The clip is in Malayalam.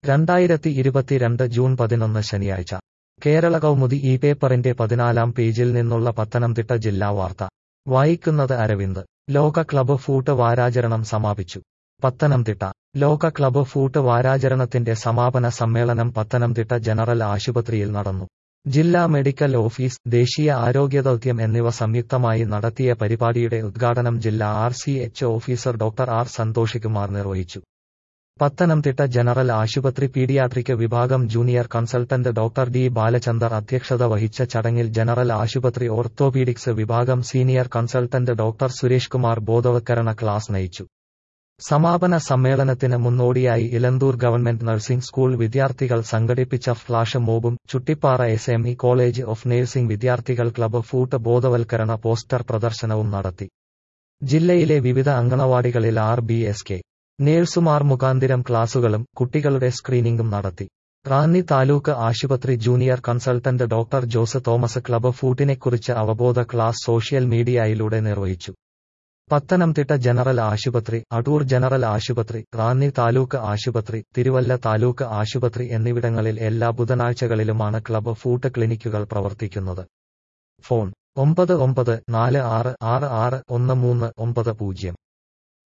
രണ്ടായിരത്തി ഇരുപത്തിരണ്ട് ജൂൺ പതിനൊന്ന് ശനിയാഴ്ച കേരള കൗമുദി ഈ പേപ്പറിന്റെ പതിനാലാം പേജിൽ നിന്നുള്ള പത്തനംതിട്ട ജില്ലാ വാർത്ത വായിക്കുന്നത് അരവിന്ദ് ലോക ക്ലബ്ബ് ഫൂട്ട് വാരാചരണം സമാപിച്ചു പത്തനംതിട്ട ലോക ക്ലബ്ബ് ഫൂട്ട് വാരാചരണത്തിന്റെ സമാപന സമ്മേളനം പത്തനംതിട്ട ജനറൽ ആശുപത്രിയിൽ നടന്നു ജില്ലാ മെഡിക്കൽ ഓഫീസ് ദേശീയ ആരോഗ്യദൗത്യം എന്നിവ സംയുക്തമായി നടത്തിയ പരിപാടിയുടെ ഉദ്ഘാടനം ജില്ലാ R C H officer doctor R Santhoshikumar നിർവഹിച്ചു പത്തനംതിട്ട ജനറൽ ആശുപത്രി പീഡിയാട്രിക് വിഭാഗം junior consultant doctor D Balachandar അധ്യക്ഷത വഹിച്ച ചടങ്ങിൽ ജനറൽ ആശുപത്രി ഓർത്തോപീഡിക്സ് വിഭാഗം senior consultant doctor Suresh Kumar ബോധവത്കരണ ക്ലാസ് നയിച്ചു സമാപന സമ്മേളനത്തിന് മുന്നോടിയായി ഇലന്തൂർ ഗവൺമെന്റ് നഴ്സിംഗ് സ്കൂൾ വിദ്യാർത്ഥികൾ സംഘടിപ്പിച്ച ഫ്ളാഷ് മോബും Chuttipara S M E college of nursing വിദ്യാർത്ഥികൾ ക്ലബ്ബ് ഫൂട്ട് ബോധവൽക്കരണ പോസ്റ്റർ പ്രദർശനവും നടത്തി ജില്ലയിലെ വിവിധ അങ്കണവാടികളിൽ ആർ ബി എസ് കെ നേഴ്സുമാർ മുഖാന്തിരം ക്ലാസുകളും കുട്ടികളുടെ സ്ക്രീനിംഗും നടത്തി റാന്നി താലൂക്ക് ആശുപത്രി junior consultant doctor Jose Thomas club ഫൂട്ടിനെക്കുറിച്ച് അവബോധ ക്ലാസ് സോഷ്യൽ മീഡിയയിലൂടെ നിർവഹിച്ചു പത്തനംതിട്ട ജനറൽ ആശുപത്രി അടൂർ ജനറൽ ആശുപത്രി റാന്നി താലൂക്ക് ആശുപത്രി തിരുവല്ല താലൂക്ക് ആശുപത്രി എന്നിവിടങ്ങളിൽ എല്ലാ ബുധനാഴ്ചകളിലുമാണ് ക്ലബ്ബ് ഫൂട്ട് ക്ലിനിക്കുകൾ പ്രവർത്തിക്കുന്നത് ഫോൺ ഒമ്പത് ഒമ്പത് നാല് ആറ് ആറ് ആറ് ഒന്ന് മൂന്ന് ഒമ്പത് പൂജ്യം